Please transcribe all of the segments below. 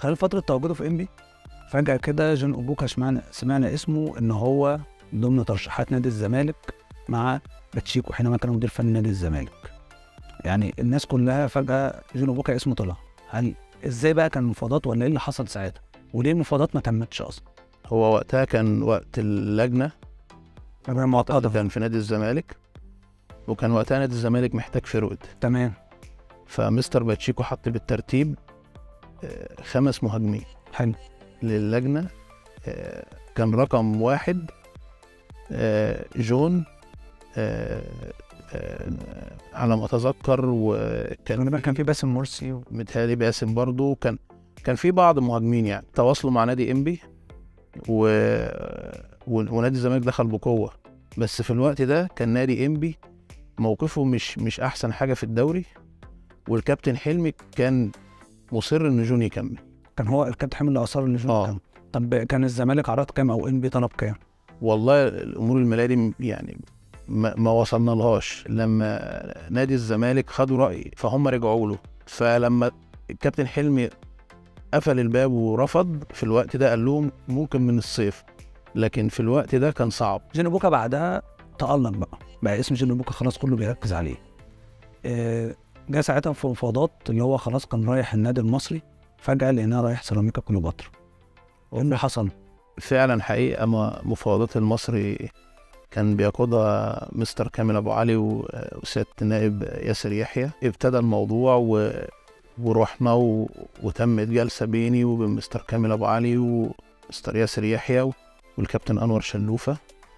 خلال فتره تواجده في انبي فجاه كده جون اوبوكا سمعنا سمعنا اسمه ان هو ضمن ترشيحات نادي الزمالك مع باتشيكو حينما كان مدير فني نادي الزمالك يعني الناس كلها فجاه جون اوبوكا اسمه طلع هل ازاي بقى كان المفاوضات ولا ايه اللي حصل ساعتها وليه المفاوضات ما تمتش اصلا هو وقتها كان وقت اللجنه كان معتقد كان في نادي الزمالك وكان وقتها نادي الزمالك محتاج فيرود تمام فمستر باتشيكو حط بالترتيب آه، خمس مهاجمين حلو للجنة آه، كان رقم واحد آه، جون آه، آه، على ما أتذكر وكان غالبا كان في باسم مرسي و... متهيألي باسم برضو كان كان في بعض مهاجمين يعني تواصلوا مع نادي انبي و... و... ونادي الزمالك دخل بقوة بس في الوقت ده كان نادي انبي موقفه مش مش أحسن حاجة في الدوري والكابتن حلمي كان مصر إن جون يكمل كان هو الكابتن حامد اللي اصر اللي آه. كان طب كان الزمالك عرض كام او انبي طلب كام؟ والله الامور الماليه دي يعني ما, ما وصلنا لهاش لما نادي الزمالك خدوا راي فهم رجعوا له فلما الكابتن حلمي قفل الباب ورفض في الوقت ده قال لهم ممكن من الصيف لكن في الوقت ده كان صعب جون بوكا بعدها تألق بقى بقى اسم جون بوكا خلاص كله بيركز عليه آه، جه ساعتها في مفاوضات اللي هو خلاص كان رايح النادي المصري فجأة لقيناه رايح سيراميكا كليوباترا ايه اللي حصل؟ فعلا حقيقه ما مفاوضات المصري كان بيقودها مستر كامل ابو علي و- وسياده النائب ياسر يحيى ابتدى الموضوع و... ورحنا و... وتمت جلسه بيني وبين مستر كامل ابو علي ومستر ياسر يحيى و... والكابتن انور شلوفه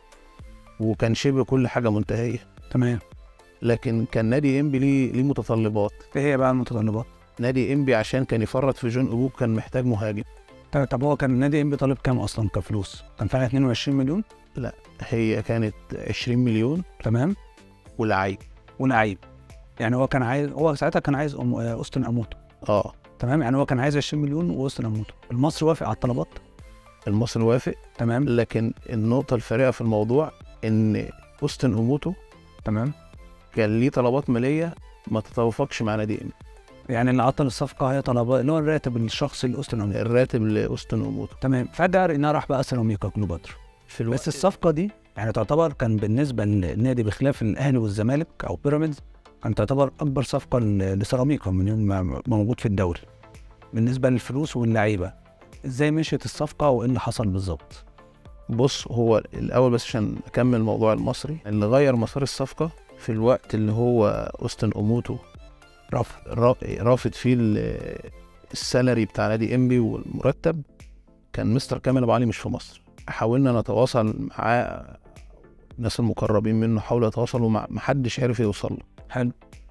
وكان شبه كل حاجه منتهيه تمام لكن كان نادي انبي ليه ليه متطلبات ايه هي بقى المتطلبات؟ نادي انبي عشان كان يفرط في جون ابوك كان محتاج مهاجم طب طب هو كان النادي انبي طالب كام اصلا كفلوس؟ كان فعلا 22 مليون هي كانت 20 مليون تمام ولعيب ولعيب يعني هو كان عايز هو ساعتها كان عايز أم... آه، اوستن اموتو اه تمام يعني هو كان عايز 20 مليون واوستن اموتو المصري وافق على الطلبات المصري وافق تمام لكن النقطة الفارقة في الموضوع إن أوستن أوموتو تمام كان ليه طلبات مالية ما تتوافقش مع نادي إم يعني اللي عطل الصفقه هي طلبات اللي هو الراتب الشخصي لاوستن اموتو الراتب لأوستن أوموتو تمام فجأة لقيناه راح بقى سيراميكا كليوباترا في الوقت بس الصفقه دي يعني تعتبر كان بالنسبه للنادي بخلاف الاهلي والزمالك او بيراميدز كانت تعتبر اكبر صفقه ل- لسيراميكا من يوم ما موجود في الدوري بالنسبه للفلوس واللعيبه ازاي مشيت الصفقه وايه اللي حصل بالظبط بص هو الأول بس عشان أكمل موضوع المصري اللي غير مسار الصفقة في الوقت اللي هو أوستن أوموتو رفض را- رافض فيه ال- السالري بتاع نادي إنبي والمرتب كان مستر كامل أبو علي مش في مصر حاولنا نتواصل معاه الناس المقربين منه حاولوا يتواصلوا مع محدش عرف يوصل له حلو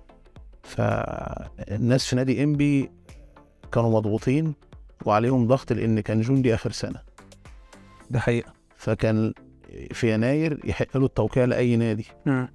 فالناس في نادي انبي كانوا مضغوطين وعليهم ضغط لان كان جون دي اخر سنه ده حقيقه فكان في يناير يحق له التوقيع لاي نادي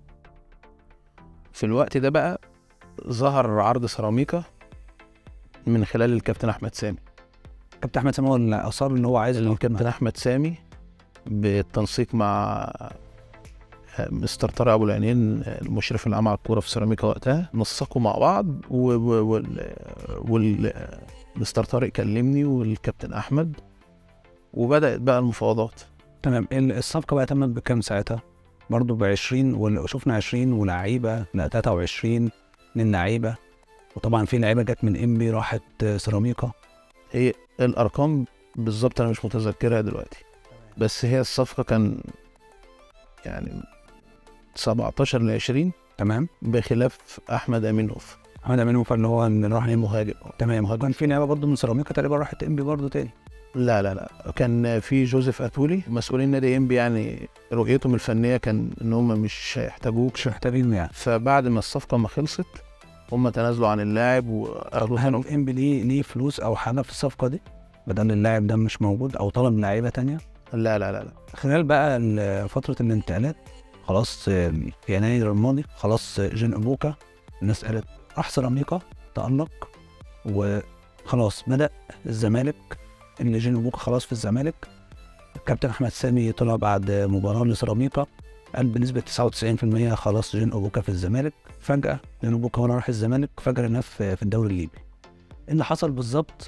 في الوقت ده بقى ظهر عرض سيراميكا من خلال الكابتن احمد سامي كابتن احمد سامي هو اللي اصر ان هو عايز الكابتن احمد سامي بالتنسيق مع مستر طارق ابو العينين المشرف العام على الكوره في سيراميكا وقتها نسقوا مع بعض و... و... وال... وال... مستر طارق كلمني والكابتن احمد وبدات بقى المفاوضات تمام ال- الصفقه بقى تمت بكام ساعتها برضه ب 20 وشفنا 20 ولاعيبه لا 23 من لعيبه وطبعا في لعيبه جت من انبي راحت آه، سيراميكا هي الارقام بالظبط انا مش متذكرها دلوقتي بس هي الصفقه كان يعني 17 ل 20 تمام بخلاف احمد امينوف محمد امين وفا اللي هو اللي راح راح مهاجم تمام كان في لعيبه برضه من سيراميكا تقريبا راحت انبي برضه تاني لا لا لا كان في جوزيف اتولي مسؤولين نادي انبي يعني رؤيتهم الفنيه كان ان هم مش هيحتاجوك مش محتاجين يعني فبعد ما الصفقه ما خلصت هم تنازلوا عن اللاعب واخدوا هل انبي ليه ليه فلوس او حاجه في الصفقه دي بدل اللاعب ده مش موجود او طلب لعيبه تانية لا لا لا لا خلال بقى ال- فتره الانتقالات خلاص آه، في يناير الماضي خلاص آه، جين ابوكا الناس قالت راح سيراميكا تألق وخلاص بدأ الزمالك ان جين ابوكا خلاص في الزمالك الكابتن احمد سامي طلع بعد مباراه لسيراميكا قال بنسبه 99% خلاص جين ابوكا في الزمالك فجاه جين ابوكا هو راح الزمالك فجاه لقيناه في في الدوري الليبي ايه اللي حصل بالظبط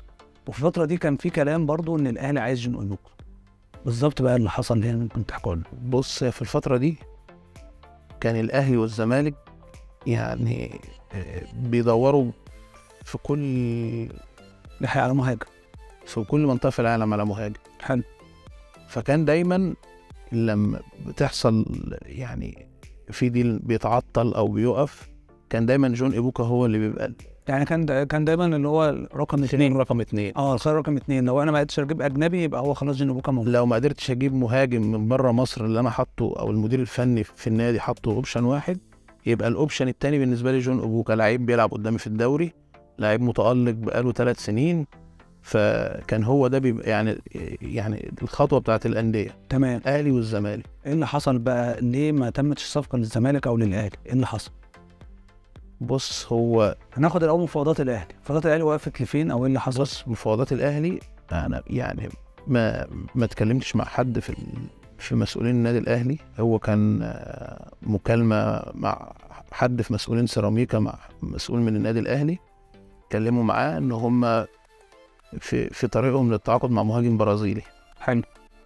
وفي الفتره دي كان في كلام برضو ان الاهلي عايز جون اوبوكا بالظبط بقى اللي حصل هنا ممكن تحكوا لنا بص في الفترة دي كان الأهلي والزمالك يعني آه، بيدوروا في كل لحق على مهاجم في كل منطقة في العالم على مهاجم حلو فكان دايما لما بتحصل يعني في ديل بيتعطل أو بيقف كان دايما جون إيبوكا هو اللي بيبقى يعني كان دا كان دايما اللي هو رقم اثنين رقم اتنين اه الخيار رقم اثنين لو انا ما قدرتش اجيب اجنبي يبقى هو خلاص جون اوبوكا موجود لو ما قدرتش اجيب مهاجم من بره مصر اللي انا حاطه او المدير الفني في النادي حاطه اوبشن واحد يبقى الاوبشن التاني بالنسبه لي جون اوبوكا لعيب بيلعب قدامي في الدوري لعيب متالق بقاله ثلاث سنين فكان هو ده بيبقى يعني يعني الخطوه بتاعت الانديه تمام الاهلي والزمالك ايه اللي حصل بقى ليه ما تمتش الصفقه للزمالك او للاهلي ايه اللي حصل بص هو هناخد الاول مفاوضات الاهلي مفاوضات الاهلي وقفت لفين او ايه اللي حصل بص مفاوضات الاهلي انا يعني ما ما اتكلمتش مع حد في ال- في مسؤولين النادي الاهلي هو كان آه، مكالمه مع حد في مسؤولين سيراميكا مع مسؤول من النادي الاهلي اتكلموا معاه ان هم في في طريقهم للتعاقد مع مهاجم برازيلي حلو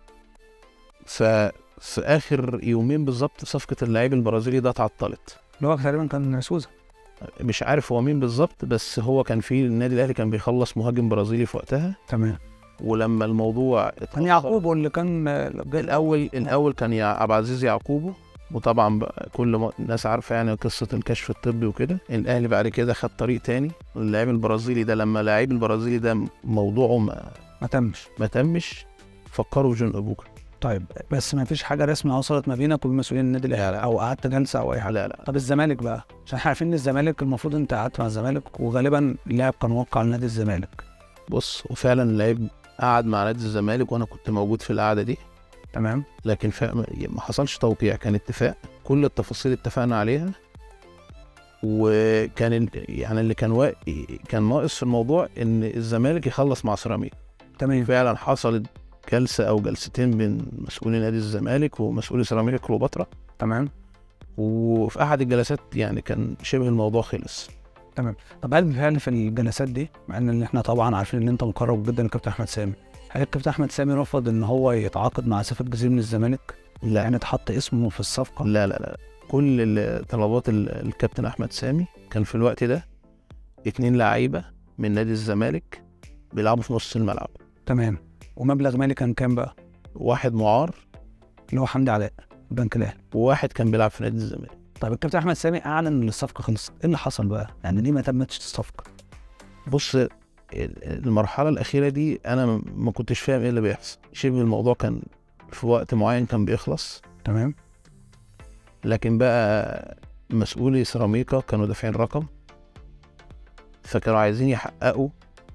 ففي اخر يومين بالظبط صفقه اللاعب البرازيلي ده اتعطلت اللي هو تقريبا كان سوزا مش عارف هو مين بالظبط بس هو كان في النادي الاهلي كان بيخلص مهاجم برازيلي في وقتها تمام ولما الموضوع كان اتأخر- يعقوب اللي كان الاول الاول كان يا عبد العزيز يعقوبو وطبعا بقى كل ما الناس عارفه يعني قصه الكشف الطبي وكده الاهلي بعد كده خد طريق تاني اللاعب البرازيلي ده لما اللاعب البرازيلي ده موضوعه ما, ما تمش ما تمش فكروا في جون ابوكا طيب بس ما فيش حاجه رسميه وصلت ما بينك وبين مسؤولين النادي الاهلي او قعدت جلسه او اي حاجه لا لا طب الزمالك بقى عشان احنا عارفين ان الزمالك المفروض انت قعدت مع الزمالك وغالبا اللاعب كان موقع على نادي الزمالك بص وفعلا اللاعب قعد مع نادي الزمالك وانا كنت موجود في القعده دي تمام لكن ف... ما حصلش توقيع كان اتفاق كل التفاصيل اتفقنا عليها وكان ال- يعني اللي كان وا... كان ناقص في الموضوع ان الزمالك يخلص مع سيراميكا تمام فعلا حصلت جلسه او جلستين بين مسؤولي نادي الزمالك ومسؤولي سيراميكا كليوباترا تمام وفي احد الجلسات يعني كان شبه الموضوع خلص طب هل بالفعل في الجلسات دي مع ان احنا طبعا عارفين ان انت مقرب جدا للكابتن احمد سامي هل الكابتن احمد سامي رفض ان هو يتعاقد مع سيف الجزيري من الزمالك لا يعني اتحط اسمه في الصفقه لا لا لا كل ال- طلبات ال- الكابتن احمد سامي كان في الوقت ده اتنين لعيبه من نادي الزمالك بيلعبوا في نص الملعب تمام ومبلغ مالي كان كام بقى واحد معار اللي هو حمدي علاء البنك الاهلي وواحد كان بيلعب في نادي الزمالك طيب الكابتن احمد سامي اعلن ان الصفقه خلصت ايه اللي حصل بقى يعني ليه ما تمتش الصفقه بص ال- المرحله الاخيره دي انا م- ما كنتش فاهم ايه اللي بيحصل شبه الموضوع كان في وقت معين كان بيخلص تمام لكن بقى مسؤولي سيراميكا كانوا دافعين رقم فكانوا عايزين يحققوا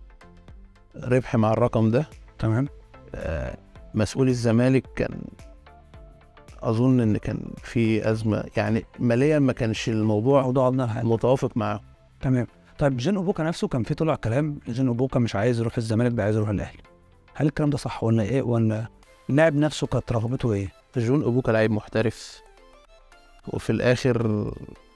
ربح مع الرقم ده تمام آه، مسؤول الزمالك كان اظن ان كان في ازمه يعني ماليا ما كانش الموضوع موضوع عبد الحال متوافق معاه تمام طيب جين اوبوكا نفسه كان في طلع كلام جين اوبوكا مش عايز يروح الزمالك ده عايز يروح الاهلي هل الكلام ده صح ولا ايه ولا اللاعب نفسه كانت رغبته ايه جون ابوكا لعيب محترف وفي الاخر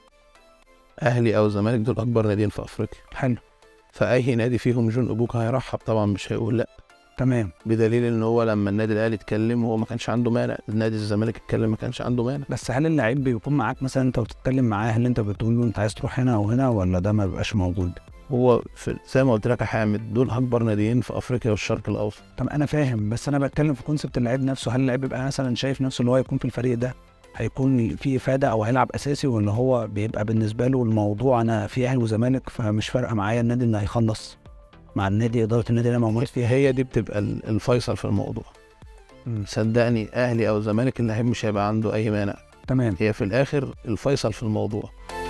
اهلي او الزمالك دول اكبر ناديين في افريقيا حلو فاي نادي فيهم جون ابوكا هيرحب طبعا مش هيقول لا تمام بدليل ان هو لما النادي الاهلي اتكلم هو ما كانش عنده مانع النادي الزمالك اتكلم ما كانش عنده مانع بس هل اللعيب بيكون معاك مثلا انت بتتكلم معاه هل انت بتقول له انت عايز تروح هنا او هنا ولا ده ما بيبقاش موجود هو في زي ما قلت لك يا حامد دول اكبر ناديين في افريقيا والشرق الاوسط طب انا فاهم بس انا بتكلم في كونسبت اللعيب نفسه هل اللعيب بيبقى مثلا شايف نفسه اللي هو يكون في الفريق ده هيكون في افاده او هيلعب اساسي ولا هو بيبقى بالنسبه له الموضوع انا في اهلي وزمالك فمش فارقه معايا النادي اللي هيخلص مع النادي اداره النادي اللي انا موجود فيها هي دي بتبقى ال- الفيصل في الموضوع مم. صدقني اهلي او زمالك اللعيب مش هيبقى عنده اي مانع تمام هي في الاخر الفيصل في الموضوع